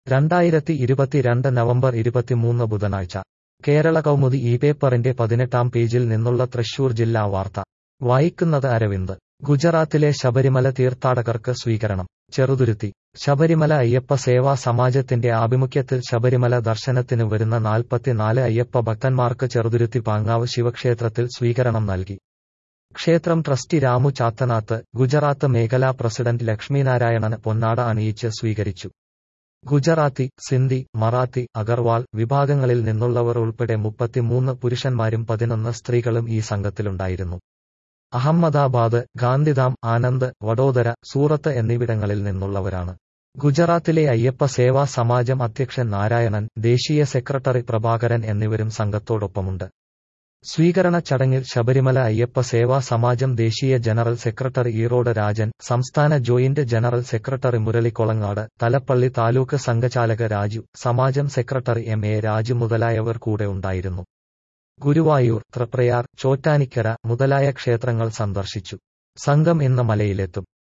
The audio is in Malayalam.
രണ്ടായിരത്തി ഇരുപത്തിരണ്ട് നവംബർ ഇരുപത്തിമൂന്ന് ബുധനാഴ്ച കേരള കൗമുദി ഈ പേപ്പറിന്റെ പതിനെട്ടാം പേജിൽ നിന്നുള്ള തൃശൂർ ജില്ലാ വാർത്ത വായിക്കുന്നത് അരവിന്ദ് ഗുജറാത്തിലെ ശബരിമല തീർത്ഥാടകർക്ക് സ്വീകരണം ചെറുതുരുത്തി ശബരിമല അയ്യപ്പ സേവാ സമാജത്തിന്റെ ആഭിമുഖ്യത്തിൽ ശബരിമല ദർശനത്തിന് വരുന്ന നാൽപ്പത്തിനാല് അയ്യപ്പ ഭക്തന്മാർക്ക് ചെറുതുരുത്തി പാങ്ങാവ് ശിവക്ഷേത്രത്തിൽ സ്വീകരണം നൽകി ക്ഷേത്രം ട്രസ്റ്റി രാമു ചാത്തനാത്ത് ഗുജറാത്ത് മേഖലാ പ്രസിഡന്റ് ലക്ഷ്മീനാരായണന് പൊന്നാട അണിയിച്ച് സ്വീകരിച്ചു ഗുജറാത്തി സിന്ധി മറാത്തി അഗർവാൾ വിഭാഗങ്ങളിൽ നിന്നുള്ളവർ ഉൾപ്പെടെ മുപ്പത്തിമൂന്ന് പുരുഷന്മാരും പതിനൊന്ന് സ്ത്രീകളും ഈ സംഘത്തിലുണ്ടായിരുന്നു അഹമ്മദാബാദ് ഗാന്ധിധാം ആനന്ദ് വഡോദര സൂറത്ത് എന്നിവിടങ്ങളിൽ നിന്നുള്ളവരാണ് ഗുജറാത്തിലെ അയ്യപ്പ സേവാ സമാജം അധ്യക്ഷൻ നാരായണൻ ദേശീയ സെക്രട്ടറി പ്രഭാകരൻ എന്നിവരും സംഘത്തോടൊപ്പമുണ്ട് സ്വീകരണ ചടങ്ങിൽ ശബരിമല അയ്യപ്പ സേവാ സമാജം ദേശീയ ജനറൽ സെക്രട്ടറി ഈറോഡ് രാജൻ സംസ്ഥാന joint general secretary Murali Kolangad Thalappilly taluk സംഘചാലക രാജു സമാജം സെക്രട്ടറി എം എ രാജു മുതലായവർ കൂടെ ഉണ്ടായിരുന്നു ഗുരുവായൂർ തൃപ്രയാർ ചോറ്റാനിക്കര മുതലായ ക്ഷേത്രങ്ങൾ സന്ദർശിച്ചു സംഘം ഇന്ന് മലയിലെത്തും